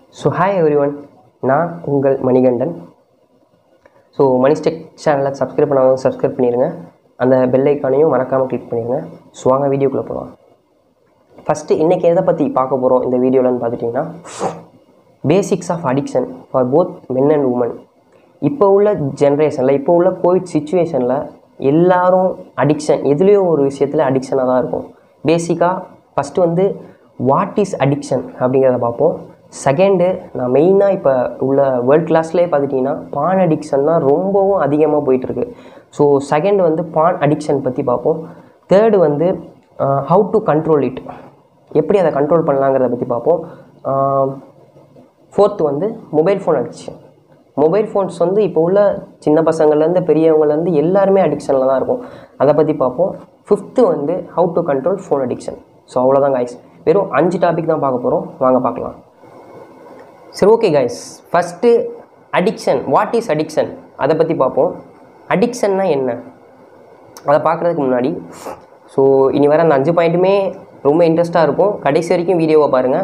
so hi every one நான் உங்கள் Manikandan so மணிஸ்டெக் சேனலை சப்ஸ்கிரைப் பண்ணாமல் சப்ஸ்கிரைப் பண்ணிடுங்க அந்த பெல் ஐக்கானையும் மறக்காமல் கிளிக் பண்ணிடுங்க ஸோ வாங்க வீடியோக்குள்ளே போகலாம் ஃபஸ்ட்டு இன்றைக்கி எதை பற்றி பார்க்க போகிறோம் இந்த வீடியோலன்னு பார்த்துட்டிங்கன்னா basics of addiction for both men and women இப்போ உள்ள ஜென்ரேஷனில் இப்போ உள்ள கோவிட் சுச்சுவேஷனில் எல்லாரும் அடிக்ஷன் எதுலேயோ ஒரு விஷயத்தில் அடிக்ஷனாக தான் இருக்கும் பேசிக்காக ஃபஸ்ட்டு வந்து வாட் இஸ் அடிக்ஷன் அப்படிங்கிறத பார்ப்போம் செகண்டு நான் மெயினாக இப்போ உள்ள வேர்ல்ட் கிளாஸ்லேயே பார்த்துட்டிங்கன்னா பான் அடிக்ஷன் தான் ரொம்பவும் அதிகமாக போயிட்டுருக்கு ஸோ செகண்ட் வந்து பான் அடிக்ஷன் பற்றி பார்ப்போம் தேர்டு வந்து ஹவு டு கண்ட்ரோல் இட் எப்படி அதை கண்ட்ரோல் பண்ணலாங்கிறத பற்றி பார்ப்போம் ஃபோர்த்து வந்து mobile phone addiction mobile phones வந்து இப்போ உள்ள சின்ன பசங்கள்லேருந்து பெரியவங்கலேருந்து எல்லாருமே அடிக்ஷனில் தான் இருக்கும் அதை பற்றி பார்ப்போம் ஃபிஃப்த்து வந்து how to control phone addiction so அவ்வளோதான் கைஸ் வெறும் அஞ்சு டாபிக் தான் பார்க்க போகிறோம் வாங்க பார்க்கலாம் சரி okay guys first addiction what is addiction அதை பற்றி பார்ப்போம் அடிக்ஷன்னா என்ன அதை பார்க்குறதுக்கு முன்னாடி ஸோ இனி வர அந்த அஞ்சு பாயிண்ட்டுமே ரொம்ப இன்ட்ரெஸ்ட்டாக இருக்கும் கடைசி வரைக்கும் வீடியோவை பாருங்கள்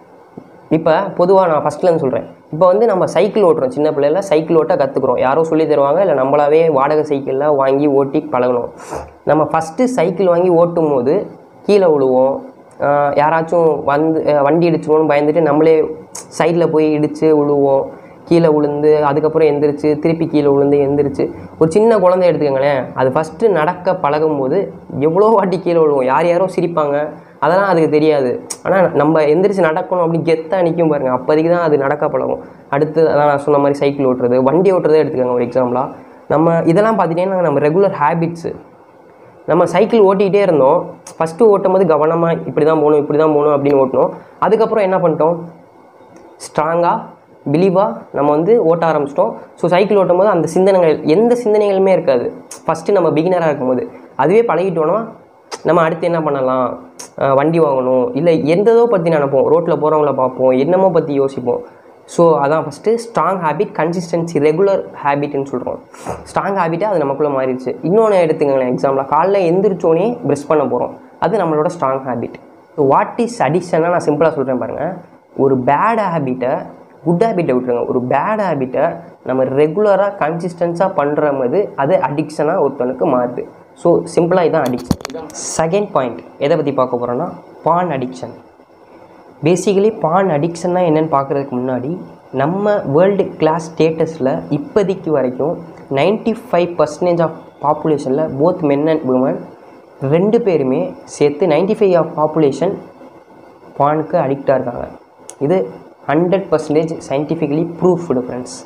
இப்போ பொதுவாக நான் ஃபஸ்ட்லேருந்து சொல்கிறேன் இப்போ வந்து நம்ம சைக்கிள் ஓட்டுறோம் சின்ன பிள்ளைல சைக்கிள் ஓட்ட கற்றுக்குறோம் யாரோ சொல்லி தருவாங்க இல்லை நம்மளாவே வாடகை சைக்கிளில் வாங்கி ஓட்டி பழகணும் நம்ம ஃபஸ்ட்டு சைக்கிள் வாங்கி ஓட்டும் போது கீழே விழுவோம் ஆஹ் யாராச்சும் வந்து அஹ் வண்டி இடிச்சிருவோன்னு பயந்துட்டு நம்மளே சைடில் போய் இடித்து விழுவோம் கீழே விழுந்து அதுக்கப்புறம் எந்திரிச்சு திருப்பி கீழே விழுந்து எந்திரிச்சு ஒரு சின்ன குழந்தை எடுத்துக்கோங்களேன் அது ஃபஸ்ட்டு நடக்க பழகும் போது எவ்வளோ வாட்டி கீழே விழுவோம் யார் யாரோ சிரிப்பாங்க அதெல்லாம் அதுக்கு தெரியாது ஆனால் நம்ம எந்திரிச்சு நடக்கணும் அப்படி கெத்தாக நிற்கும் பாருங்க அப்போதைக்கு தான் அது நடக்க பழகும் அடுத்து அதான் நான் சொன்ன மாதிரி சைக்கிள் ஓட்டுறது வண்டி ஓட்டுறதே எடுத்துக்கோங்க ஒரு எக்ஸாம்பிளாக நம்ம இதெல்லாம் பார்த்துட்டிங்கன்னா நம்ம ரெகுலர் ஹேபிட்ஸு நம்ம சைக்கிள் ஓட்டிகிட்டே இருந்தோம் ஃபஸ்ட்டு ஓட்டும் போது கவனமாக இப்படி தான் போகணும் இப்படி தான் போகணும் அப்படின்னு ஓட்டணும் அதுக்கப்புறம் என்ன பண்ணிட்டோம் ஸ்ட்ராங்காக பிலீவாக நம்ம வந்து ஓட்ட ஆரம்பிச்சிட்டோம் ஸோ சைக்கிள் ஓட்டும் போது அந்த சிந்தனைகள் எந்த சிந்தனைகளுமே இருக்காது ஃபஸ்ட்டு நம்ம பிகினராக இருக்கும்போது அதுவே பழகிட்டோன்னா நம்ம அடுத்து என்ன பண்ணலாம் அஹ் வண்டி வாங்கணும் இல்லை எந்ததோ பற்றி நினைப்போம் ரோட்டில் போகிறவங்கள பார்ப்போம் என்னமோ பற்றி யோசிப்போம் ஸோ அதான் first strong habit consistency regular ஹேபிட்னு சொல்கிறோம் ஸ்ட்ராங் ஹேபிட்டாக அது நமக்குள்ளே மாறிடுச்சு இன்னொன்று எடுத்துக்கங்களேன் எக்ஸாம்பிளாக காலைல எந்திரிச்சோடனே ப்ரெஷ் பண்ண போகிறோம் அது நம்மளோட ஸ்ட்ராங் ஹேபிட் வாட் இஸ் அடிக்ஷனாக நான் சிம்பிளாக சொல்கிறேன் பாருங்கள் ஒரு பேட் ஹேபிட்டை குட் ஹேபிட்டை விட்டுருங்க ஒரு பேட் ஹேபிட்டை நம்ம ரெகுலராக கன்சிஸ்டன்ஸாக பண்ணுற போது அது அடிக்ஷனாக ஒருத்தனுக்கு மாறுது ஸோ சிம்பிளாக இதான் அடிக்ஷன் செகண்ட் பாயிண்ட் எதை பற்றி பார்க்க போகிறோன்னா பான் அடிக்ஷன் பேசிக்கலி பான் அடிக்ஷன்னா என்னென்னு பார்க்குறதுக்கு முன்னாடி நம்ம வேர்ல்டு கிளாஸ் ஸ்டேட்டஸில் இப்போதைக்கு வரைக்கும் 95% ஃபைவ் பர்சன்டேஜ் ஆஃப் பாப்புலேஷனில் போத் மென் அண்ட் உமன் ரெண்டு பேருமே சேர்த்து 95% ஃபைவ் ஆஃப் பாப்புலேஷன் பானுக்கு அடிக்டாக இருக்காங்க இது hundred percentage scientifically proofed friends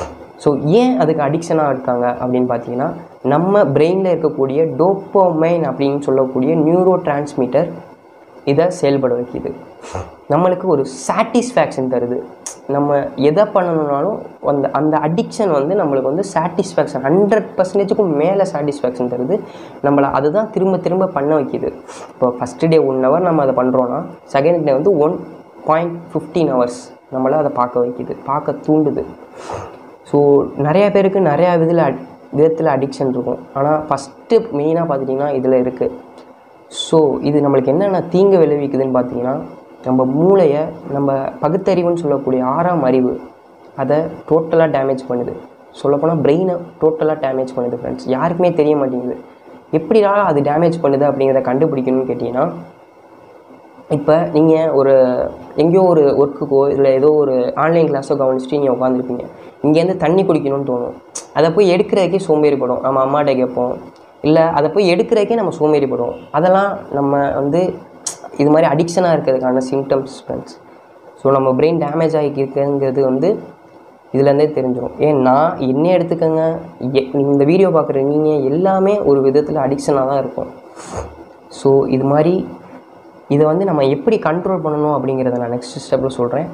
so ஏன் அதுக்கு அடிக்ஷனாக இருக்காங்க அப்படின்னு பார்த்தீங்கன்னா நம்ம பிரெயினில் இருக்கக்கூடிய டோப்போமைன் அப்படின்னு சொல்லக்கூடிய நியூரோ டிரான்ஸ்மிட்டர் இதை செயல்பட வைக்கிது நம்மளுக்கு ஒரு சாட்டிஸ்ஃபேக்ஷன் தருது நம்ம எதை பண்ணணும்னாலும் அந்த அந்த அடிக்ஷன் வந்து நம்மளுக்கு வந்து சாட்டிஸ்ஃபேக்ஷன் ஹண்ட்ரட் பர்சன்டேஜுக்கும் மேலே சாட்டிஸ்ஃபேக்ஷன் தருது நம்மளை அதுதான் திரும்ப திரும்ப பண்ண வைக்கிது இப்போ ஃபஸ்ட்டு டே ஒன் ஹவர் நம்ம அதை பண்ணுறோன்னா செகண்ட் டே வந்து ஒன் பாயிண்ட் ஃபிஃப்டீன் ஹவர்ஸ் நம்மளை அதை பார்க்க வைக்கிது பார்க்க தூண்டுது ஸோ நிறைய பேருக்கு நிறையா விதில் விதத்தில் அடிக்ஷன் இருக்கும் ஆனால் ஃபஸ்ட்டு மெயினாக பார்த்துட்டிங்கன்னா இதில் இருக்குது ஸோ இது நம்மளுக்கு என்னென்ன தீங்கு விளைவிக்குதுன்னு பார்த்தீங்கன்னா நம்ம மூளையை நம்ம பகுத்தறிவுன்னு சொல்லக்கூடிய ஆறாம் அறிவு அதை டோட்டலாக டேமேஜ் பண்ணுது சொல்லப்போனால் பிரெயினை டோட்டலாக டேமேஜ் பண்ணுது ஃப்ரெண்ட்ஸ் யாருக்குமே தெரிய மாட்டேங்குது எப்படிடா அது டேமேஜ் பண்ணுது அப்படிங்கிறத கண்டுபிடிக்கணும்னு கேட்டிங்கன்னா இப்போ நீங்கள் ஒரு எங்கேயோ ஒரு ஒர்க்குக்கோ இல்லை ஏதோ ஒரு ஆன்லைன் கிளாஸோ கவனிச்சுட்டு நீங்கள் உட்காந்துருப்பீங்க இங்கேருந்து தண்ணி குடிக்கணும்னு தோணும் அதை போய் எடுக்கிறதுக்கே சோம்பேறிப்படும் நம்ம அம்மாட்ட கேட்போம் இல்லை அதை போய் எடுக்கிறதுக்கே நம்ம சோம்பேறிப்படுவோம் அதெல்லாம் நம்ம வந்து இது மாதிரி அடிக்ஷனாக இருக்கிறதுக்கான சிம்டம்ஸ் ஃப்ரெண்ட்ஸ் ஸோ நம்ம பிரெயின் டேமேஜ் ஆகி இருக்குங்கிறது வந்து இதுலேருந்தே தெரிஞ்சிடும் ஏன் நான் என்ன எடுத்துக்கோங்க எ- இந்த வீடியோ பார்க்குற நீங்கள் எல்லாமே ஒரு விதத்தில் அடிக்ஷனாக தான் இருக்கும் ஸோ இது மாதிரி இதை வந்து நம்ம எப்படி கண்ட்ரோல் பண்ணணும் அப்படிங்கிறத நான் நெக்ஸ்ட் ஸ்டெப்பில் சொல்கிறேன்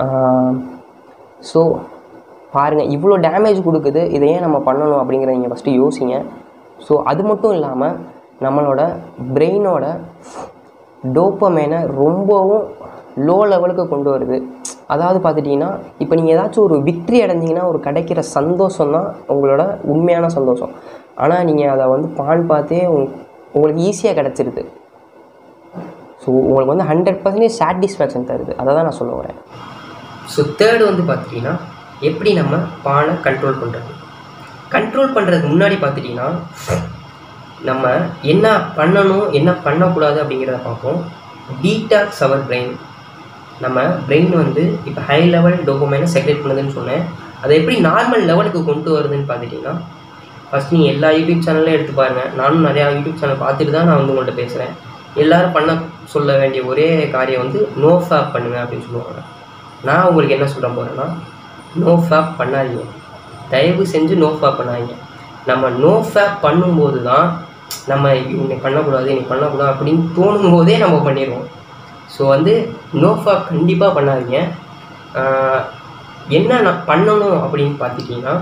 ஸோ பாருங்கள் இவ்வளோ டேமேஜ் கொடுக்குது இதை ஏன் நம்ம பண்ணணும் அப்படிங்கிறத நீங்கள் ஃபஸ்ட்டு யோசிங்க ஸோ அது மட்டும் இல்லாமல் நம்மளோட பிரெயினோட டோப்பமேனை ரொம்பவும் லோ லெவலுக்கு கொண்டு வருது அதாவது பார்த்துட்டிங்கன்னா இப்போ நீங்கள் ஏதாச்சும் ஒரு விக்ட்ரி அடைஞ்சிங்கன்னா ஒரு கிடைக்கிற சந்தோஷம் தான் உங்களோட உண்மையான சந்தோஷம் ஆனால் நீங்கள் அதை வந்து பான் பார்த்தே உங் உங்களுக்கு ஈஸியாக கிடச்சிருது ஸோ உங்களுக்கு வந்து ஹண்ட்ரட் பர்சன்டேஜ் சாட்டிஸ்ஃபேக்ஷன் தருது அதை தான் நான் சொல்ல வரேன் ஸோ தேர்டு வந்து பார்த்துட்டிங்கன்னா எப்படி நம்ம பானை கண்ட்ரோல் பண்ணுறது கண்ட்ரோல் பண்ணுறதுக்கு முன்னாடி பார்த்துட்டிங்கன்னா நம்ம என்ன பண்ணணும் என்ன பண்ணக்கூடாது அப்படிங்கிறத பார்ப்போம் டீடாக்ஸ் அவர் பிரெயின் நம்ம பிரெயின் வந்து இப்போ ஹை லெவல் டோபமைனை செக்ரேட் பண்ணுதுன்னு சொன்னேன் அதை எப்படி நார்மல் லெவலுக்கு கொண்டு வருதுன்னு பார்த்துட்டிங்கன்னா ஃபஸ்ட் நீங்கள் எல்லா யூடியூப் சேனல்லையும் எடுத்து பாருங்கள் நானும் நிறையா யூடியூப் சேனல் பார்த்துட்டு தான் நான் வந்து உங்கள்கிட்ட பேசுகிறேன் எல்லாரும் பண்ண சொல்ல வேண்டிய ஒரே காரியம் வந்து நோ ஃபேப் பண்ணுங்க அப்படின்னு சொல்லுவாங்க நான் உங்களுக்கு என்ன சொல்ல போகிறேன்னா நோ ஃபேப் பண்ணாதீங்க தயவு செஞ்சு நோ ஃபேப் பண்ணாதீங்க நம்ம நோ ஃபேப் பண்ணும்போது தான் நம்ம இன்னை பண்ணக்கூடாது இன்னை பண்ணக்கூடாது அப்படின்னு தோணும் போதே நம்ம பண்ணிடுவோம் ஸோ வந்து நோ ஃபேப் கண்டிப்பாக பண்ணாதீங்க ஆஹ் என்ன நான் பண்ணணும் அப்படின்னு பார்த்துட்டிங்கன்னா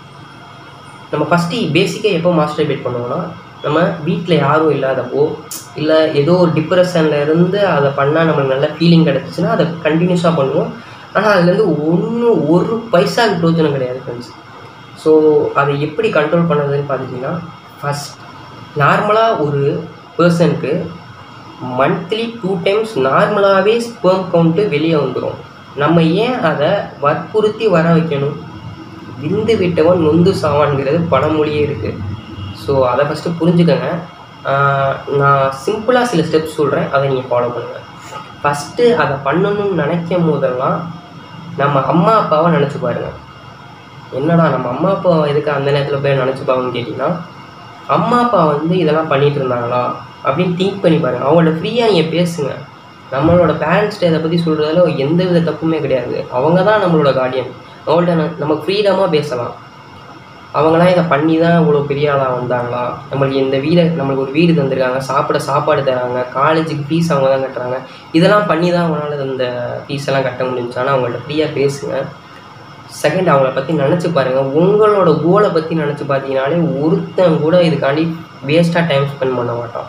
நம்ம ஃபஸ்ட்டு பேசிக்காக எப்போ மாஸ்டர்பேட் பண்ணுவோம்னா நம்ம வீட்டில் யாரும் இல்லாதப்போ இல்லை ஏதோ ஒரு டிப்ரெஷனில் இருந்து அதை பண்ணால் நம்மளுக்கு நல்ல ஃபீலிங் கிடச்சிச்சின்னா அதை கண்டினியூஸாக பண்ணுவோம் ஆனால் அதுலேருந்து ஒன்று ஒரு பைசாக்கு பிரோஜனம் கிடையாது ஃப்ரெண்ட்ஸ் ஸோ அதை எப்படி கண்ட்ரோல் பண்ணுறதுன்னு பார்த்துட்டிங்கன்னா ஃபஸ்ட் நார்மலாக ஒரு பர்சனுக்கு மந்த்லி டூ டைம்ஸ் நார்மலாகவே ஸ்பெர்ம் கவுண்ட்டு வெளியே வந்துடும் நம்ம ஏன் அதை வற்புறுத்தி வர வைக்கணும் விந்து விட்டவன் நொந்து சாவான்ங்கிறது பழமொழியே இருக்குது ஸோ அதை ஃபஸ்ட்டு புரிஞ்சுக்கங்க ஆஹ் நான் சிம்பிளாக சில ஸ்டெப்ஸ் சொல்கிறேன் அதை நீங்கள் ஃபாலோ பண்ணுங்கள் ஃபஸ்ட்டு அதை பண்ணணும்னு நினைக்கும் போதெல்லாம் நம்ம அம்மா அப்பாவை நினச்சி பாருங்கள் என்னடா நம்ம அம்மா அப்பா எதுக்கு அந்த நேரத்தில் போய் நினச்சி பாருங்கன்னு கேட்டிங்கன்னா அம்மா அப்பா வந்து இதெல்லாம் பண்ணிட்டு இருந்தாங்களா அப்படின்னு திங்க் பண்ணி பாருங்கள் அவங்கள்ட்ட ஃப்ரீயாக நீங்கள் பேசுங்க நம்மளோட பேரண்ட்ஸ்கிட்ட இதை பற்றி சொல்கிறதுல எந்த வித தப்புமே கிடையாது அவங்க தான் நம்மளோட கார்டியன் அவங்கள்ட்ட ந- நமக்கு ஃப்ரீடமாக பேசலாம் அவங்களாம் இதை பண்ணி தான் இவ்வளோ பெரிய ஆளாக வந்தாங்களா நம்மளுக்கு இந்த வீடை நம்மளுக்கு ஒரு வீடு தந்திருக்காங்க சாப்பிட சாப்பாடு தராங்க காலேஜுக்கு ஃபீஸ் அவங்க தான் கட்டுறாங்க இதெல்லாம் பண்ணி தான் அவங்களால இந்த ஃபீஸ் எல்லாம் கட்ட முடிஞ்சுச்சு ஆனால் அவங்கள்ட்ட ஃப்ரீயாக பேசுங்க செகண்ட் அவங்கள பற்றி நினச்சி பாருங்கள் உங்களோட கோலை பற்றி நினச்சி பார்த்தீங்கனாலே ஒருத்தன் கூட இதுக்காண்டி வேஸ்ட்டாக டைம் ஸ்பெண்ட் பண்ண மாட்டான்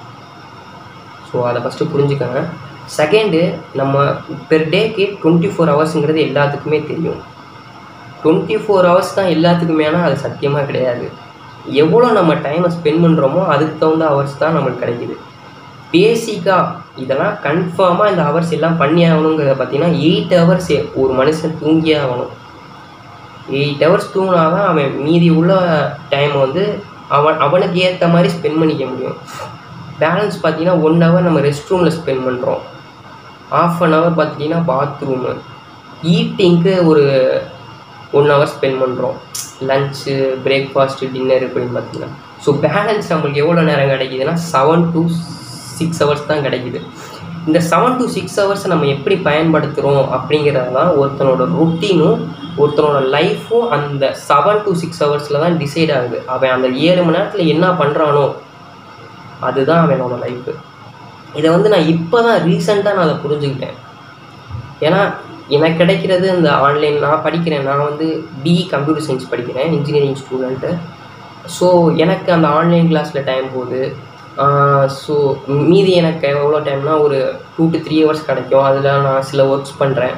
ஸோ அதை ஃபஸ்ட்டு புரிஞ்சுக்கோங்க செகண்டு நம்ம பெர் டேக்கு டுவெண்ட்டி ஃபோர் ஹவர்ஸுங்கிறது எல்லாத்துக்குமே தெரியும் டுவெண்ட்டி ஃபோர் ஹவர்ஸ் தான் எல்லாத்துக்குமேனா அது சத்தியமாக கிடையாது எவ்வளோ நம்ம டைமை ஸ்பெண்ட் பண்ணுறோமோ அதுக்கு தகுந்த ஹவர்ஸ் தான் நம்மளுக்கு கிடைக்குது பேசிக்காக இதெல்லாம் கன்ஃபார்மாக இந்த ஹவர்ஸ் எல்லாம் பண்ணி ஆகணுங்கிறத பார்த்தீங்கன்னா எயிட் ஹவர்ஸ் ஒரு மனுஷன் தூங்கியே ஆகணும் எயிட் ஹவர்ஸ் தூங்கினா தான் அவன் மீதி உள்ள டைம் வந்து அவன் அவனுக்கு ஏற்ற மாதிரி ஸ்பெண்ட் பண்ணிக்க முடியும் பேலன்ஸ் பார்த்தீங்கன்னா ஒன் ஹவர் நம்ம ரெஸ்ட் ரூமில் ஸ்பெண்ட் பண்ணுறோம் ஆஃப் அன் ஹவர் பார்த்தீங்கன்னா பாத்ரூமு ஈட்டிங்க்கு ஒரு ஒன் ஹவர் ஸ்பெண்ட் பண்ணுறோம் லஞ்சு பிரேக்ஃபாஸ்ட்டு டின்னர் இப்படின்னு பார்த்தீங்கன்னா ஸோ பேலன்ஸ் நம்மளுக்கு எவ்வளோ நேரம் கிடைக்குதுன்னா செவன் டு சிக்ஸ் ஹவர்ஸ் தான் கிடைக்குது இந்த செவன் டு சிக்ஸ் ஹவர்ஸை நம்ம எப்படி பயன்படுத்துகிறோம் அப்படிங்கிறதெல்லாம் ஒருத்தனோட ரொட்டீனும் ஒருத்தனோட லைஃப்பும் அந்த செவன் டு சிக்ஸ் ஹவர்ஸில் தான் டிசைட் ஆகுது அவன் அந்த ஏழு மணி நேரத்தில் என்ன பண்ணுறானோ அதுதான் அவனோட லைஃபு இதை வந்து நான் இப்போ தான் ரீசெண்டாக நான் அதை புரிஞ்சுக்கிட்டேன் ஏன்னா எனக்கு கிடைக்கிறது இந்த ஆன்லைன் நான் படிக்கிறேன் நான் வந்து பிஇ கம்ப்யூட்டர் சயின்ஸ் படிக்கிறேன் இன்ஜினியரிங் ஸ்டூடெண்ட்டு ஸோ எனக்கு அந்த ஆன்லைன் கிளாஸில் டைம் போகுது ஸோ மீதி எனக்கு எவ்வளோ டைம்னா ஒரு டூ டு த்ரீ ஹவர்ஸ் கிடைக்கும் அதில் நான் சில ஒர்க்ஸ் பண்ணுறேன்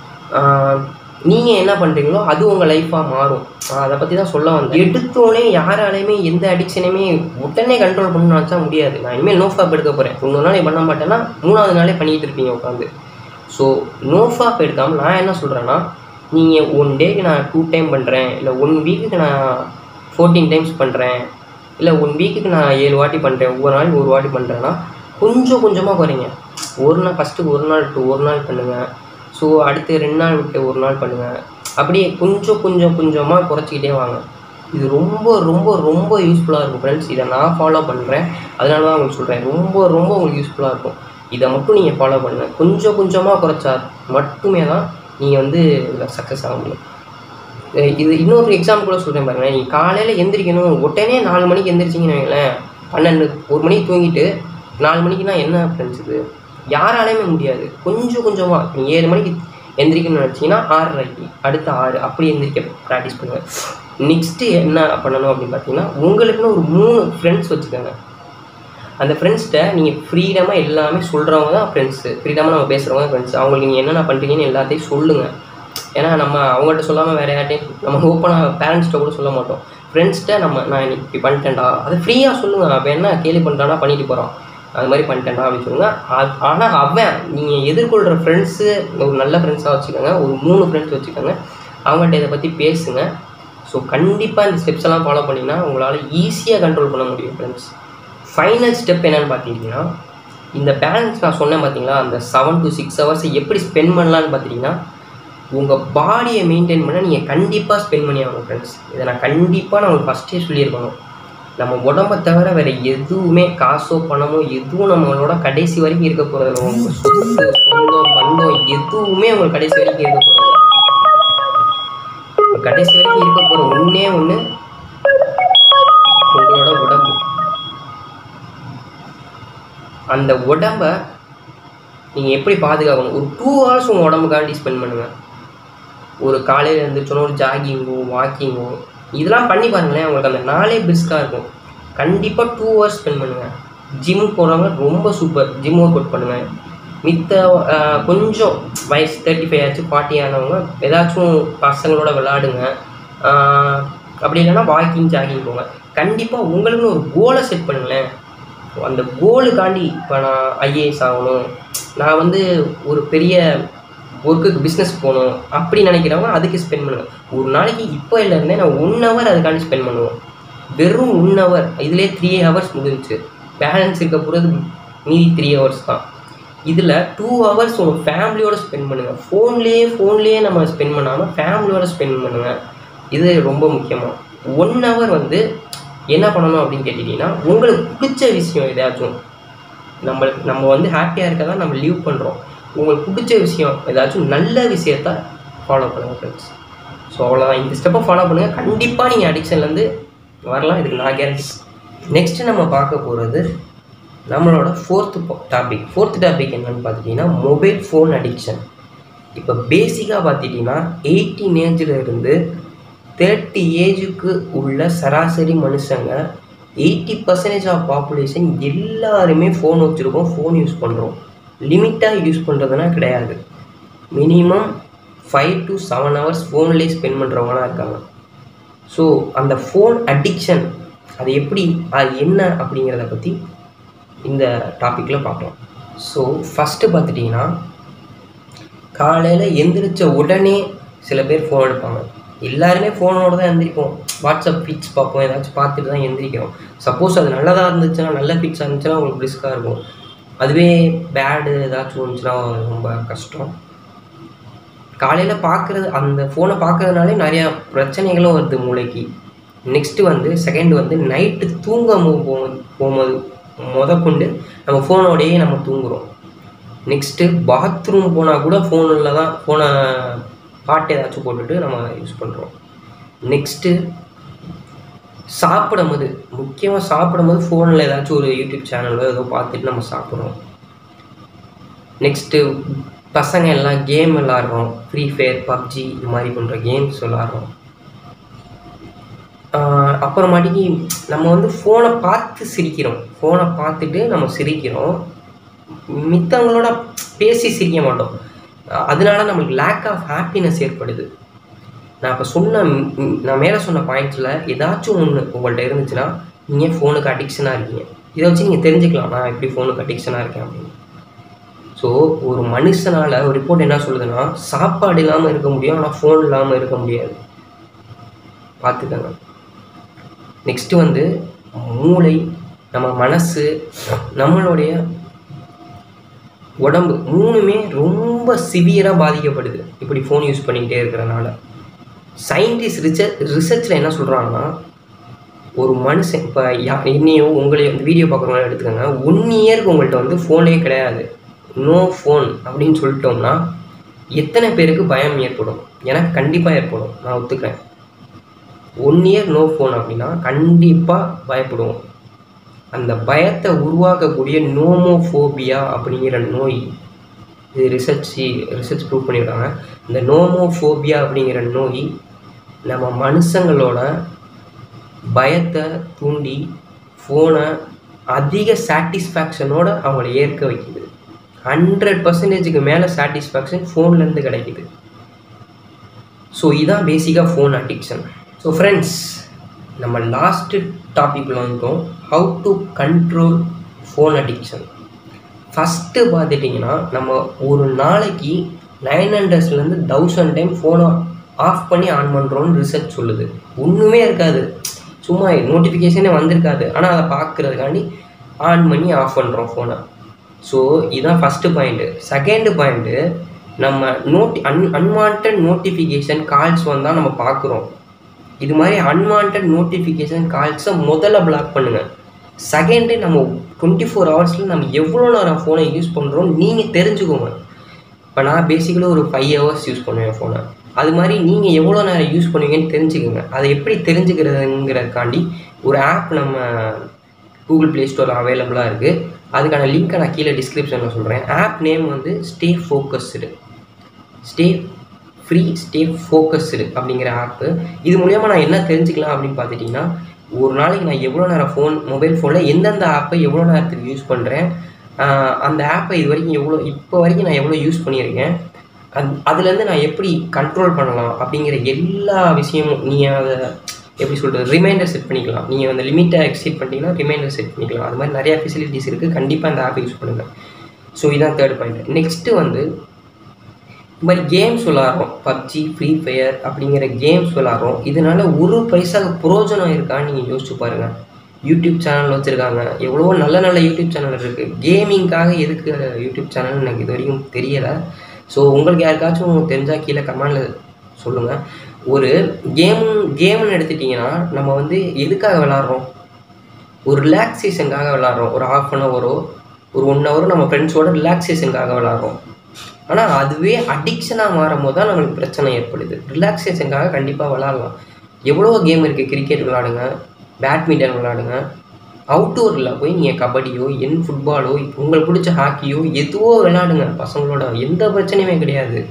நீங்கள் என்ன பண்ணுறீங்களோ அது உங்கள் லைஃப்பாக மாறும் நான் அதை பற்றி தான் சொல்ல வந்தேன் எடுத்தோடனே யாராலையுமே எந்த அடிக்ஷனையுமே உடனே கண்ட்ரோல் பண்ணணும்னு நினச்சா முடியாது நான் இனிமேல் நோ ஃபேப் எடுக்க போகிறேன் இன்னொரு நாள் பண்ண மாட்டேன்னா மூணாவது நாளே பண்ணிகிட்டு இருப்பீங்க உட்காந்து ஸோ நோ ஃபேப் எடுக்காமல் நான் என்ன சொல்கிறேன்னா நீங்கள் ஒன் டேக்கு நான் டூ டைம் பண்ணுறேன் இல்லை ஒன் வீக்குக்கு நான் ஃபோர்டீன் டைம்ஸ் பண்ணுறேன் இல்லை ஒன் வீக்குக்கு நான் ஏழு வாட்டி பண்ணுறேன் ஒவ்வொரு நாள் ஒரு வாட்டி பண்ணுறேன்னா கொஞ்சம் கொஞ்சமாக குறைங்க ஒரு நாள் ஃபஸ்ட்டு ஒரு நாள் டு ஒரு நாள் பண்ணுங்கள் ஸோ அடுத்து ரெண்டு நாள் விட்டு ஒரு நாள் பண்ணுங்கள் அப்படியே கொஞ்சம் கொஞ்சம் கொஞ்சமாக குறைச்சிக்கிட்டே வாங்க இது ரொம்ப ரொம்ப ரொம்ப யூஸ்ஃபுல்லாக இருக்கும் ஃப்ரெண்ட்ஸ் இதை நான் ஃபாலோ பண்ணுறேன் அதனால தான் உங்களுக்கு சொல்கிறேன் ரொம்ப ரொம்ப உங்களுக்கு யூஸ்ஃபுல்லாக இருக்கும் இதை மட்டும் நீங்கள் ஃபாலோ பண்ணுங்கள் கொஞ்சம் கொஞ்சமாக குறைச்சா மட்டுமே தான் நீங்கள் வந்து இதில் சக்ஸஸ் ஆக முடியும் அஹ் இது இன்னொரு எக்ஸாம்பிள் கூட சொல்கிறேன் பாருங்களேன் நீங்கள் காலையில் எந்திரிக்கணும் உடனே நாலு மணிக்கு எந்திரிச்சிங்கன்னு வைங்களேன் பன்னெண்டு ஒரு மணிக்கு தூங்கிட்டு நாலு மணிக்குனா என்ன ஃப்ரெண்ட்ஸ் இது யாராலையுமே முடியாது கொஞ்சம் கொஞ்சமாக நீங்கள் ஏழு மணிக்கு எந்திரிக்கணும்னு நினச்சிங்கன்னா ஆறரைக்கு அடுத்த ஆறு அப்படி எந்திரிக்க ப்ராக்டிஸ் பண்ணுங்கள் நெக்ஸ்ட்டு என்ன பண்ணணும் அப்படின்னு பார்த்தீங்கன்னா உங்களுக்குன்னு ஒரு மூணு ஃப்ரெண்ட்ஸ் வச்சுக்கோங்க அந்த ஃப்ரெண்ட்ஸ்கிட்ட நீங்கள் ஃப்ரீடமாக எல்லாமே சொல்கிறவங்க தான் ஃப்ரெண்ட்ஸு ஃப்ரீடமாக நம்ம பேசுகிறவங்க ஃப்ரெண்ட்ஸ் அவங்களுக்கு நீங்கள் என்னென்ன பண்ணுறீங்கன்னு எல்லாத்தையும் சொல்லுங்கள் ஏன்னா நம்ம அவங்கள்ட்ட சொல்லாமல் வேறு யார்ட்டையும் நம்ம ஓப்பனாக பேரண்ட்ஸ்கிட்ட கூட சொல்ல மாட்டோம் ஃப்ரெண்ட்ஸ்கிட்ட நம்ம நான் இன்னைக்கு இப்படி பண்ணிட்டேன்டா அதை ஃப்ரீயாக சொல்லுங்கள் அவன் என்ன கேலி பண்ணுறானா பண்ணிட்டு போகிறான் அது மாதிரி பண்ணிட்டேன்டா அப்படின்னு சொல்லுங்க ஆனால் அவன் நீங்கள் எதிர்கொள்கிற ஃப்ரெண்ட்ஸு ஒரு நல்ல ஃப்ரெண்ட்ஸாக வச்சுக்கோங்க ஒரு மூணு ஃப்ரெண்ட்ஸ் வச்சுக்கோங்க அவங்கள்ட்ட இதை பற்றி பேசுங்க ஸோ கண்டிப்பாக இந்த ஸ்டெப்ஸ் எல்லாம் ஃபாலோ பண்ணிங்கன்னா உங்களால் ஈஸியாக கண்ட்ரோல் பண்ண முடியும் ஃப்ரெண்ட்ஸ் ஃபைனல் ஸ்டெப் என்னன்னு பார்த்தீங்கன்னா இந்த பேலன்ஸ் நான் சொன்னேன் பார்த்தீங்களா அந்த செவன் டு சிக்ஸ் ஹவர்ஸை எப்படி ஸ்பெண்ட் பண்ணலான்னு பார்த்தீங்கன்னா உங்கள் பாடியை மெயின்டைன் பண்ண நீங்கள் கண்டிப்பாக ஸ்பெண்ட் பண்ணி ஆகணும் ஃப்ரெண்ட்ஸ் இதை நான் கண்டிப்பாக நான் உங்களுக்கு ஃபஸ்ட்டே சொல்லியிருக்கணும் நம்ம உடம்பை தவிர வேறு எதுவுமே காசோ பணமோ எதுவும் நம்மளோட கடைசி வரைக்கும் இருக்க போகிறதில்ல உங்கள் சொத்து சொந்தம் பந்தம் எதுவுமே உங்களுக்கு கடைசி வரைக்கும் இருக்க போகிறதில்ல கடைசி வரைக்கும் இருக்க போகிற ஒன்றே ஒன்று உங்களோட உடம்பு அந்த உடம்ப நீங்கள் எப்படி பாதுகாக்கணும் ஒரு டூ ஹவர்ஸ் உங்கள் உடம்புக்காண்டி ஸ்பெண்ட் பண்ணுங்கள் ஒரு காலையில் எழுந்திரிச்சோன்னா ஒரு ஜாகிங்கோ வாக்கிங்கோ இதெல்லாம் பண்ணி பாருங்களேன் உங்களுக்கு அந்த நாளே பிரிஸ்காக இருக்கும் கண்டிப்பாக டூ ஹவர்ஸ் ஸ்பெண்ட் பண்ணுங்கள் ஜிம் போகிறவங்க ரொம்ப சூப்பர் ஜிம் ஒர்க் அவுட் பண்ணுங்கள் மித்த ஆஹ், கொஞ்சம் வயசு தேர்ட்டி ஃபைவ் ஆச்சு ஃபார்ட்டி ஆனவங்க ஏதாச்சும் பசங்களோட விளாடுங்க ஆஹ், அப்படி இல்லைன்னா வாக்கிங் ஜாகிங் போங்க கண்டிப்பாக உங்களுக்குன்னு ஒரு கோலை செட் பண்ணுங்களேன் அந்த கோலுக்காண்டி இப்போ நான் ஐஏஎஸ் ஆகணும் நான் வந்து ஒரு பெரிய ஒர்க்குக்கு பிஸ்னஸ் போகணும் அப்படி நினைக்கிறவங்க அதுக்கு ஸ்பெண்ட் பண்ணுவேன் ஒரு நாளைக்கு இப்போ இருந்தே நான் ஒன் ஹவர் அதுக்காண்டி ஸ்பெண்ட் பண்ணுவேன் வெறும் ஒன் ஹவர் இதுலேயே த்ரீ ஹவர்ஸ் முடிஞ்சுச்சு பேலன்ஸ் இருக்க போகிறது மீதி த்ரீ ஹவர்ஸ் தான் இதில் டூ ஹவர்ஸ் உங்கள் ஃபேமிலியோட ஸ்பெண்ட் பண்ணுங்கள் ஃபோன்லேயே ஃபோன்லேயே நம்ம ஸ்பெண்ட் பண்ணாமல் ஃபேமிலியோட ஸ்பெண்ட் பண்ணுங்கள் இது ரொம்ப முக்கியமாக ஒன் ஹவர் வந்து என்ன பண்ணணும் அப்படின்னு கேட்டிங்கன்னா உங்களுக்கு பிடிச்ச விஷயம் எதாச்சும் நம்மளுக்கு நம்ம வந்து ஹாப்பியாக இருக்க தான் நம்ம லீவ் பண்ணுறோம் உங்களுக்கு பிடிச்ச விஷயம் ஏதாச்சும் நல்ல விஷயத்த ஃபாலோ பண்ணுங்கள் ஃப்ரெண்ட்ஸ் ஸோ அவ்வளோதான் இந்த ஸ்டெப்பை ஃபாலோ பண்ணுங்கள் கண்டிப்பாக நீங்கள் அடிக்ஷன்லேருந்து வரலாம் இதுக்கு நான் கேரண்டி நெக்ஸ்ட்டு நம்ம பார்க்க போகிறது நம்மளோட ஃபோர்த்து டாபிக் ஃபோர்த் டாபிக் என்னன்னு பார்த்துட்டிங்கன்னா மொபைல் ஃபோன் அடிக்ஷன் இப்போ பேசிக்காக பார்த்துட்டிங்கன்னா எயிட்டீன் ஏஜில் இருந்து தேர்ட்டி ஏஜுக்கு உள்ள சராசரி மனுஷங்க எயிட்டி பர்சன்டேஜ் ஆஃப் பாப்புலேஷன் எல்லாருமே ஃபோன் வச்சுருக்கோம் ஃபோன் யூஸ் பண்ணுறோம் லிமிட்டாக யூஸ் பண்ணுறதுனா கிடையாது minimum five to seven hours ஃபோன்லேயே ஸ்பெண்ட் பண்ணுறவங்களாம் இருக்காங்க ஸோ அந்த ஃபோன் அடிக்ஷன் அது எப்படி அது என்ன அப்படிங்கிறத பற்றி இந்த டாப்பிக்கில் பார்க்கலாம் ஸோ ஃபஸ்ட்டு பார்த்துட்டிங்கன்னா காலையில் எந்திரிச்ச உடனே சில பேர் ஃபோன் எடுப்பாங்க எல்லாருமே ஃபோனோட தான் எந்திரிப்போம் வாட்ஸ்அப் ஃபீட்ஸ் பார்ப்போம் ஏதாச்சும் பார்த்துட்டு தான் எந்திரிக்கிறோம் சப்போஸ் அது நல்லதாக இருந்துச்சுன்னா நல்ல ஃபீட்ஸாக இருந்துச்சுன்னா உங்களுக்கு ரிஸ்க்காக இருக்கும் அதுவே பேடு ஏதாச்சும் இருந்துச்சுன்னா ரொம்ப கஷ்டம் காலையில் பார்க்குறது அந்த ஃபோனை பார்க்கறதுனாலே நிறையா பிரச்சனைகளும் வருது மூளைக்கு நெக்ஸ்ட்டு வந்து செகண்ட் வந்து நைட்டு தூங்க போகும்போது போகும்போது முத கொண்டு நம்ம ஃபோனோடையே நம்ம தூங்குறோம் நெக்ஸ்ட்டு பாத்ரூம் போனால் கூட ஃபோனில் தான் ஃபோனை பாட்டு ஏதாச்சும் போட்டுட்டு நம்ம யூஸ் பண்ணுறோம் நெக்ஸ்ட்டு சாப்பிடும்போது முக்கியமாக சாப்பிடும்போது ஃபோனில் ஏதாச்சும் ஒரு யூடியூப் சேனலோ ஏதோ பார்த்துட்டு நம்ம சாப்பிட்றோம் நெக்ஸ்ட்டு பசங்க எல்லாம் கேம் விளாட்றோம் ஃப்ரீ ஃபயர் பப்ஜி இது மாதிரி பண்ணுற கேம்ஸ் விளாட்றோம் அப்புறமாட்டிக்கு நம்ம வந்து ஃபோனை பார்த்து சிரிக்கிறோம் ஃபோனை பார்த்துட்டு நம்ம சிரிக்கிறோம் மித்தவங்களோட பேசி சிரிக்க மாட்டோம் அஹ் அதனால நம்மளுக்கு லேக் ஆஃப் ஹாப்பினஸ் ஏற்படுது நான் இப்போ சொன்ன ம், ம், நான் மேலே சொன்ன பாயிண்ட்ஸில் ஏதாச்சும் ஒன்று உங்கள்கிட்ட இருந்துச்சுன்னா நீங்கள் ஃபோனுக்கு அடிக்ஷனாக இருக்கீங்க இதை வச்சு நீங்கள் தெரிஞ்சுக்கலாம் நான் எப்படி ஃபோனுக்கு அடிக்ஷனாக இருக்கேன் அப்படின்னு ஸோ ஒரு மனுஷனால் ஒரு ரிப்போர்ட் என்ன சொல்லுதுன்னா சாப்பாடு இல்லாமல் இருக்க முடியும் ஆனால் ஃபோன் இல்லாமல் இருக்க முடியாது பார்த்துக்கங்க நெக்ஸ்ட்டு வந்து மூளை நம்ம மனசு நம்மளுடைய உடம்பு மூணுமே ரொம்ப சிவியராக பாதிக்கப்படுது இப்படி ஃபோன் யூஸ் பண்ணிக்கிட்டே இருக்கிறனால சயின்டிஸ்ட் ரிசர்ச் ரிசர்ச்சில் என்ன சொல்கிறாங்கன்னா ஒரு மனுஷன் இப்போ யா என்னையோ உங்களையோ இந்த வீடியோ பார்க்குறவங்கள எடுத்துக்கோங்க ஒன் இயருக்கு உங்கள்கிட்ட வந்து ஃபோனே கிடையாது நோ ஃபோன் அப்படின்னு சொல்லிட்டோம்னா எத்தனை பேருக்கு பயம் ஏற்படும் எனக்கு கண்டிப்பாக ஏற்படும் நான் ஒத்துக்கிறேன் ஒன் இயர் நோ ஃபோன் அப்படின்னா கண்டிப்பாக பயப்படுவோம் அந்த பயத்தை உருவாக்கக்கூடிய நோமோஃபோபியா அப்படிங்கிற நோய் இது ரிசர்ச் ரிசர்ச் ப்ரூவ் பண்ணியிருக்காங்க இந்த நோமோஃபோபியா அப்படிங்கிற நோய் நம்ம மனுஷங்களோட பயத்தை தூண்டி ஃபோனை அதிக சாட்டிஸ்ஃபேக்ஷனோட அவங்கள ஏற்க வைக்குது ஹண்ட்ரட் பர்சன்டேஜுக்கு மேலே சாட்டிஸ்ஃபேக்ஷன் ஃபோன்லேருந்து கிடைக்குது ஸோ இதான் பேசிக்காக ஃபோன் அடிக்ஷன் ஸோ ஃப்ரெண்ட்ஸ் நம்ம லாஸ்ட்டு டாபிக்ல வந்துட்டோம் how to control phone addiction first பார்த்துட்டிங்கன்னா நம்ம ஒரு நாளைக்கு நைன் ஹண்ட்ரட்ஸ்லேருந்து தௌசண்ட் டைம் ஃபோனை ஆஃப் பண்ணி ஆன் பண்ணுறோன்னு ரிசர்ச் சொல்லுது ஒன்றுமே இருக்காது சும்மா நோட்டிஃபிகேஷனே வந்திருக்காது ஆனால் அதை பார்க்குறதுக்காண்டி ஆன் பண்ணி ஆஃப் பண்ணுறோம் ஃபோனை ஸோ இதுதான் ஃபஸ்ட்டு பாயிண்ட்டு செகண்டு பாயிண்ட்டு நம்ம நோட்டி அன் அன்வான்ட் நோட்டிஃபிகேஷன் கால்ஸ் வந்தால் நம்ம பார்க்குறோம் இது மாதிரி அன்வான்ட் நோட்டிஃபிகேஷன் கால்ஸை முதல்ல பிளாக் பண்ணுங்கள் செகண்டு நம்ம டுவெண்ட்டி ஃபோர் ஹவர்ஸில் நம்ம எவ்வளோ நேரம் ஃபோனை யூஸ் பண்ணுறோம் நீங்கள் தெரிஞ்சுக்கோங்க இப்போ நான் பேசிக்கலாக ஒரு ஃபைவ் ஹவர்ஸ் யூஸ் பண்ணுவேன் ஃபோனை அது மாதிரி நீங்கள் எவ்வளோ நேரம் யூஸ் பண்ணுவீங்கன்னு தெரிஞ்சுக்கோங்க அதை எப்படி தெரிஞ்சுக்கிறதுங்கிறதுக்காண்டி ஒரு ஆப் நம்ம கூகுள் ப்ளே ஸ்டோரில் அவைலபிளாக இருக்குது அதுக்கான லிங்க்கை நான் கீழே டிஸ்கிரிப்ஷனில் சொல்கிறேன் ஆப் நேம் வந்து stay focused stay free stay focused அப்படிங்கிற ஆப்பு இது மூலயமா நான் என்ன தெரிஞ்சுக்கலாம் அப்படின்னு பார்த்துட்டிங்கன்னா ஒரு நாளைக்கு நான் எவ்வளோ நேரம் ஃபோன் மொபைல் ஃபோனில் எந்தெந்த ஆப்பை எவ்வளோ நேரத்துக்கு யூஸ் பண்ணுறேன் அந்த ஆப்பை இது வரைக்கும் எவ்வளோ இப்போ வரைக்கும் நான் எவ்வளோ யூஸ் பண்ணியிருக்கேன் அத் அதுலேருந்து நான் எப்படி கண்ட்ரோல் பண்ணலாம் அப்படிங்கிற எல்லா விஷயமும் நீங்கள் அதை எப்படி சொல்கிறது ரிமைண்டர் செட் பண்ணிக்கலாம் நீங்கள் அந்த லிமிட்டை எக்ஸீட் பண்ணிட்டீங்கன்னா ரிமைண்டர் செட் பண்ணிக்கலாம் அது மாதிரி நிறையா ஃபெசிலிட்டிஸ் இருக்குது கண்டிப்பாக அந்த ஆப்பை யூஸ் பண்ணுங்கள் ஸோ இதான் தேர்ட் பாயிண்ட் நெக்ஸ்ட்டு வந்து இது மாதிரி கேம்ஸ் விளாட்றோம் பப்ஜி ஃப்ரீ ஃபயர் அப்படிங்கிற கேம்ஸ் விளாட்றோம் இதனால ஒரு பைசாக்கு புரோஜனம் இருக்கான்னு நீங்கள் யோசிச்சு பாருங்கள் யூடியூப் சேனல் வச்சுருக்காங்க எவ்வளவோ நல்ல நல்ல யூடியூப் சேனல் இருக்குது கேமிங்காக எதுக்கு யூடியூப் சேனல் எனக்கு இது வரைக்கும் தெரியலை ஸோ உங்களுக்கு யாருக்காச்சும் தெரிஞ்சால் கீழே கமெண்டில் சொல்லுங்கள் ஒரு கேம் கேம்னு எடுத்துட்டிங்கன்னா நம்ம வந்து எதுக்காக விளாட்றோம் ஒரு ரிலாக்ஸேஷனுக்காக விளாட்றோம் ஒரு ஹாஃப் அன் ஹவரோ ஒரு ஒன் ஹவரோ நம்ம ஃப்ரெண்ட்ஸோட ரிலாக்ஸேஷனுக்காக விளாட்றோம் ஆனால் அதுவே அடிக்ஷனாக மாறும் போது தான் நம்மளுக்கு பிரச்சனை ஏற்படுது ரிலாக்ஸேஷனுக்காக கண்டிப்பாக விளாட்லாம் எவ்வளோ கேம் இருக்குது கிரிக்கெட் விளாடுங்க பேட்மிண்டன் விளாடுங்க அவுட்டோரில் போய் நீங்கள் கபடியோ என் ஃபுட்பாலோ உங்களுக்கு பிடிச்ச ஹாக்கியோ எதுவோ விளாடுங்க பசங்களோட எந்த பிரச்சனையுமே கிடையாது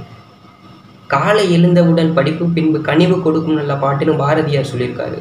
காலை எழுந்தவுடன் படிப்பு பின்பு கனிவு கொடுக்கும் நல்ல பாட்டுன்னு பாரதியார் சொல்லியிருக்காரு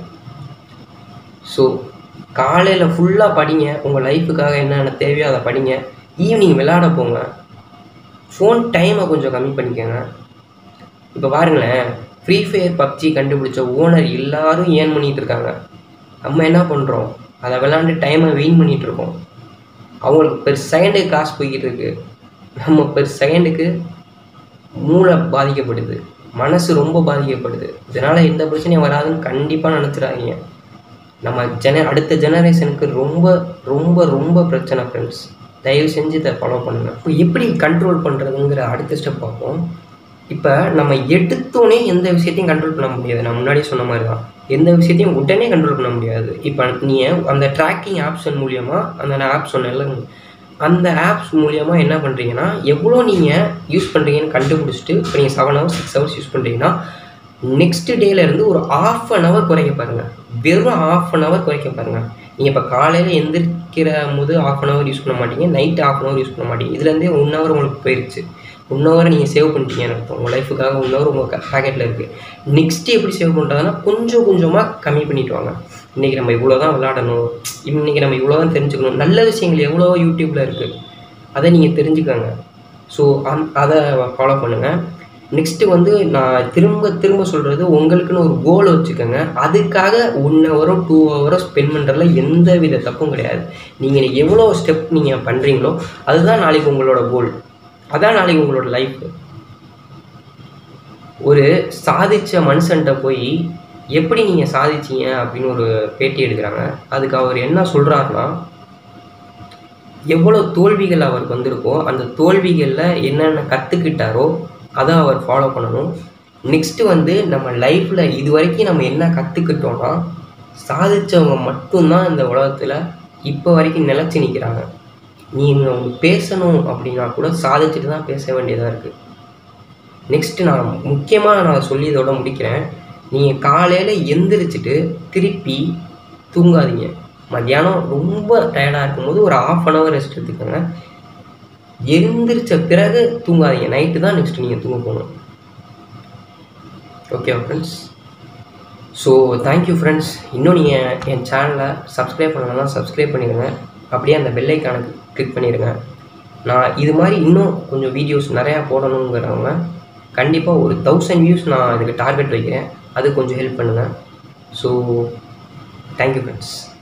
ஸோ காலையில் ஃபுல்லாக படிங்க உங்கள் லைஃபுக்காக என்னென்ன தேவையோ அதை படிங்க ஈவினிங் விளையாட போங்க ஃபோன் டைமை கொஞ்சம் கம்மி பண்ணிக்கோங்க இப்போ பாருங்களேன் ஃப்ரீ ஃபயர் பப்ஜி கண்டுபிடிச்ச ஓனர் எல்லாரும் ஏர்ன் பண்ணிகிட்டு இருக்காங்க நம்ம என்ன பண்ணுறோம் அதை விளாண்டு டைமை வீண் பண்ணிகிட்டு இருக்கோம் அவங்களுக்கு பெர் செகண்டுக்கு காசு போய்கிட்டு இருக்கு நம்ம பெர் செகண்டுக்கு மூளை பாதிக்கப்படுது மனசு ரொம்ப பாதிக்கப்படுது இதனால் எந்த பிரச்சனையும் வராதுன்னு கண்டிப்பாக நினச்சிடாதீங்க நம்ம ஜென அடுத்த ஜெனரேஷனுக்கு ரொம்ப ரொம்ப ரொம்ப பிரச்சனை ஃப்ரெண்ட்ஸ் தயவு செஞ்சு இதை ஃபாலோ பண்ணுங்கள் இப்போ எப்படி கண்ட்ரோல் பண்ணுறதுங்கிற அடுத்த ஸ்டெப் பார்ப்போம் இப்போ நம்ம எடுத்தோடனே எந்த விஷயத்தையும் கண்ட்ரோல் பண்ண முடியாது நான் முன்னாடி சொன்ன மாதிரி தான் எந்த விஷயத்தையும் உடனே கண்ட்ரோல் பண்ண முடியாது இப்போ நீங்கள் அந்த ட்ராக்கிங் ஆப்ஷன் மூலியமாக அந்த ஆப் சொன்னேன்ல அந்த ஆப்ஸ் மூலியமாக என்ன பண்ணுறீங்கன்னா எவ்வளோ நீங்கள் யூஸ் பண்ணுறீங்கன்னு கண்டுபிடிச்சிட்டு இப்போ நீங்கள் seven hours six hours use பண்ணுறீங்கன்னா நெக்ஸ்ட் டேலேருந்து ஒரு ஆஃப் அன் ஹவர் குறைக்க பாருங்கள் வெறும் ஆஃப் அன் ஹவர் குறைக்க பாருங்கள் நீங்கள் இப்போ காலையில் எந்திரிக்கிற போது ஆஃப் அன் ஹவர் யூஸ் பண்ண மாட்டீங்க night half an hour use பண்ண மாட்டீங்க இதுலேருந்தே ஒன் ஹவர் உங்களுக்கு போயிடுச்சு ஒன் ஹவர் நீங்கள் சேவ் பண்ணிட்டீங்கன்னு அர்த்தம் உங்கள் லைஃபுக்காக ஒன் ஹவர் உங்கள் பேக்கெட்டில் இருக்குது நெக்ஸ்ட்டு எப்படி சேவ் பண்ணுறதுனா கொஞ்சம் கொஞ்சமாக கம்மி பண்ணிட்டு வாங்க இன்றைக்கி நம்ம இவ்வளோ தான் விளாடணும் இன்றைக்கி நம்ம இவ்வளோ தான் தெரிஞ்சுக்கணும் நல்ல விஷயங்கள் எவ்வளோ யூடியூப்பில் இருக்குது அதை நீங்கள் தெரிஞ்சுக்கோங்க ஸோ அந் அதை ஃபாலோ பண்ணுங்கள் நெக்ஸ்ட்டு வந்து நான் திரும்ப திரும்ப சொல்கிறது உங்களுக்குன்னு ஒரு கோல் வச்சுக்கோங்க அதுக்காக ஒன் ஹவரோ டூ ஹவரோ ஸ்பெண்ட் பண்ணுறதுல எந்த வித தப்பும் கிடையாது நீங்கள் எவ்வளோ ஸ்டெப் நீங்கள் பண்ணுறீங்களோ அதுதான் நாளைக்கு உங்களோட கோல் அதான் நாளைக்கு உங்களோட லைஃப் ஒரு சாதித்த மனுஷன்ட்ட போய் எப்படி நீங்கள் சாதிச்சீங்க அப்படின்னு ஒரு பேட்டி எடுக்கிறாங்க அதுக்கு அவர் என்ன சொல்கிறாருன்னா எவ்வளோ தோல்விகள் அவருக்கு வந்திருக்கோ அந்த தோல்விகளில் என்னென்ன கற்றுக்கிட்டாரோ அதை அவர் ஃபாலோ பண்ணணும் நெக்ஸ்ட்டு வந்து நம்ம லைஃப்பில் இது வரைக்கும் நம்ம என்ன கற்றுக்கிட்டோன்னா சாதித்தவங்க மட்டும்தான் இந்த உலகத்தில் இப்போ வரைக்கும் நிலச்சி நிற்கிறாங்க நீங்கள் பேசணும் அப்படின்னா கூட சாதிச்சுட்டு தான் பேச வேண்டியதாக இருக்குது நெக்ஸ்ட்டு நான் முக்கியமாக நான் சொல்லி இதோட முடிக்கிறேன் நீங்கள் காலையில் எந்திரிச்சிட்டு திருப்பி தூங்காதீங்க மத்தியானம் ரொம்ப டயர்டாக இருக்கும்போது ஒரு ஆஃப் அன் ஹவர் ரெஸ்ட் எடுத்துக்கோங்க எந்திரிச்ச பிறகு தூங்காதீங்க நைட்டு தான் நெக்ஸ்ட் நீங்கள் தூங்க போகணும் ஓகேவா ஃப்ரெண்ட்ஸ் ஸோ தேங்க்யூ ஃப்ரெண்ட்ஸ் இன்னும் நீங்கள் என் சேனலை சப்ஸ்கிரைப் பண்ணலன்னா சப்ஸ்கிரைப் பண்ணிடுங்க அப்படியே அந்த பெல்லைக்கானுக்கு கிளிக் பண்ணிடுங்க நான் இது மாதிரி இன்னும் கொஞ்சம் வீடியோஸ் நிறையா போடணுங்கிறவங்க கண்டிப்பாக ஒரு தௌசண்ட் வியூஸ் நான் இதுக்கு டார்கெட் வைக்கிறேன் அது கொஞ்சம் ஹெல்ப் பண்ணுங்கள் ஸோ தேங்க்யூ ஃப்ரெண்ட்ஸ்